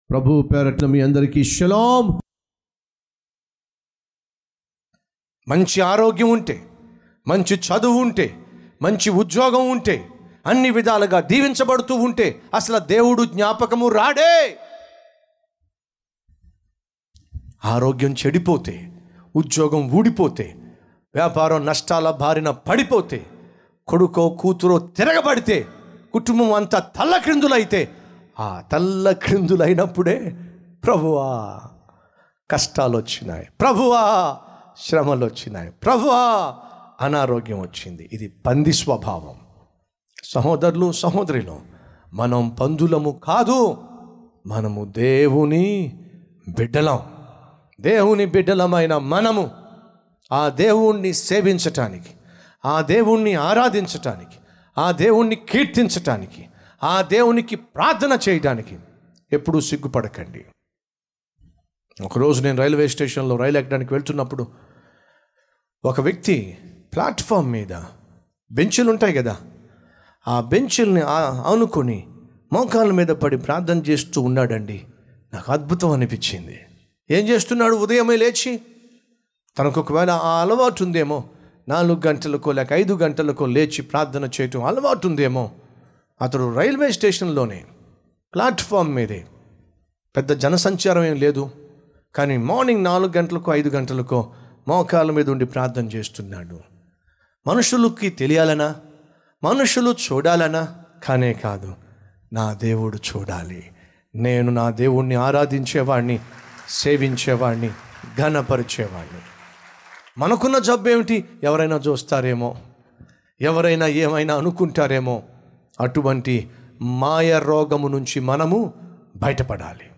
ప్రభు పేరట్ల మీ అందరికీ షలాం మంచి ఆరోగ్యం ఉంటే మంచి చదువు ఉంటే మంచి ఉద్యోగం ఉంటే అన్ని విధాలుగా దీవించబడుతూ ఉంటే అసలు దేవుడు జ్ఞాపకము రాడే ఆరోగ్యం చెడిపోతే ఉద్యోగం ఊడిపోతే వ్యాపారం నష్టాల బారిన పడిపోతే కొడుకో కూతురో తిరగబడితే కుటుంబం అంతా తల్లక్రిందులైతే ఆ తల్లక్రిందులైనప్పుడే ప్రభువా కష్టాలు వచ్చినాయి ప్రభువా శ్రమలు వచ్చినాయి ప్రభువా అనారోగ్యం వచ్చింది ఇది పంది స్వభావం సహోదరులు సహోదరులు మనం పందులము కాదు మనము దేవుని బిడ్డలం దేవుని బిడ్డలమైన మనము ఆ దేవుణ్ణి సేవించటానికి ఆ దేవుణ్ణి ఆరాధించటానికి ఆ దేవుణ్ణి కీర్తించటానికి ఆ దేవునికి ప్రార్థన చేయడానికి ఎప్పుడూ సిగ్గుపడకండి ఒకరోజు నేను రైల్వే స్టేషన్లో రైలు ఎక్కడానికి వెళ్తున్నప్పుడు ఒక వ్యక్తి ప్లాట్ఫామ్ మీద బెంచులు ఉంటాయి కదా ఆ బెంచుల్ని ఆ- ఆనుకొని మోకాళ్ళ మీద పడి ప్రార్థన చేస్తూ ఉన్నాడండి నాకు అద్భుతం అనిపించింది ఏం చేస్తున్నాడు ఉదయమే లేచి తనకు ఒకవేళ ఆ అలవాటు ఉందేమో నాలుగు గంటలకో లేక ఐదు గంటలకో లేచి ప్రార్థన చేయటం అలవాటు ఉందేమో అతడు రైల్వే స్టేషన్లోనే ప్లాట్ఫామ్ మీదే పెద్ద జనసంచారం ఏం లేదు కానీ మార్నింగ్ నాలుగు గంటలకో ఐదు గంటలకో మోకాళ్ళ మీద ఉండి ప్రార్థన చేస్తున్నాడు మనుషులకి తెలియాలనా మనుషులు చూడాలనా కానే కాదు నా దేవుడు చూడాలి నేను నా దేవుణ్ణి ఆరాధించేవాడిని సేవించేవాడిని ఘనపరిచేవాడిని మనకున్న జబ్బు ఏమిటి ఎవరైనా చూస్తారేమో ఎవరైనా ఏమైనా అనుకుంటారేమో అటువంటి మాయ రోగము నుంచి మనము బయటపడాలి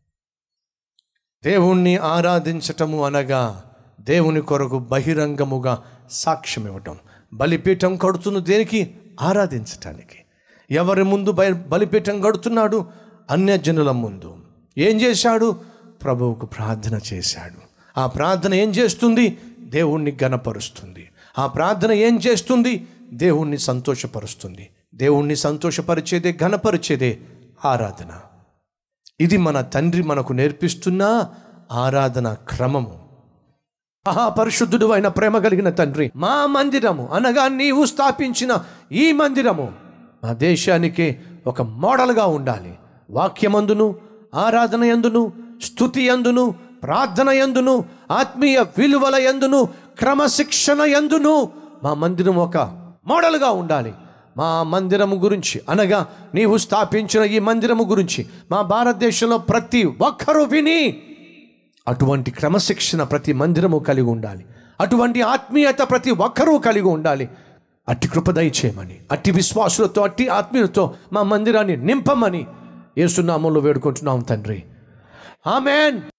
దేవుణ్ణి ఆరాధించటము అనగా దేవుని కొరకు బహిరంగముగా సాక్ష్యం ఇవ్వటం బలిపీఠం కడుతున్న దేనికి ఆరాధించటానికి ఎవరి ముందు బయ బలిపీఠం కడుతున్నాడు అన్యజనుల ముందు ఏం చేశాడు ప్రభువుకు ప్రార్థన చేశాడు ఆ ప్రార్థన ఏం చేస్తుంది దేవుణ్ణి గనపరుస్తుంది ఆ ప్రార్థన ఏం చేస్తుంది దేవుణ్ణి సంతోషపరుస్తుంది దేవుణ్ణి సంతోషపరిచేదే ఘనపరిచేదే ఆరాధన ఇది మన తండ్రి మనకు నేర్పిస్తున్న ఆరాధన క్రమము మహాపరిశుద్ధుడు అయిన ప్రేమ కలిగిన తండ్రి మా మందిరము అనగా నీవు స్థాపించిన ఈ మందిరము మా దేశానికి ఒక మోడల్గా ఉండాలి వాక్యమందును ఆరాధన యందును స్థుతి యందును ప్రార్థన యందును ఆత్మీయ విలువల యందును క్రమశిక్షణ యందును మా మందిరం ఒక మోడల్గా ఉండాలి మా మందిరము గురించి అనగా నీవు స్థాపించిన ఈ మందిరము గురించి మా భారతదేశంలో ప్రతి ఒక్కరూ విని అటువంటి క్రమశిక్షణ ప్రతి మందిరము కలిగి ఉండాలి అటువంటి ఆత్మీయత ప్రతి ఒక్కరూ కలిగి ఉండాలి అట్టి కృప దయచేయమని అట్టి విశ్వాసులతో అట్టి ఆత్మీయులతో మా మందిరాన్ని నింపమని ఏసునామంలో వేడుకుంటున్నాం తండ్రి ఆమెన్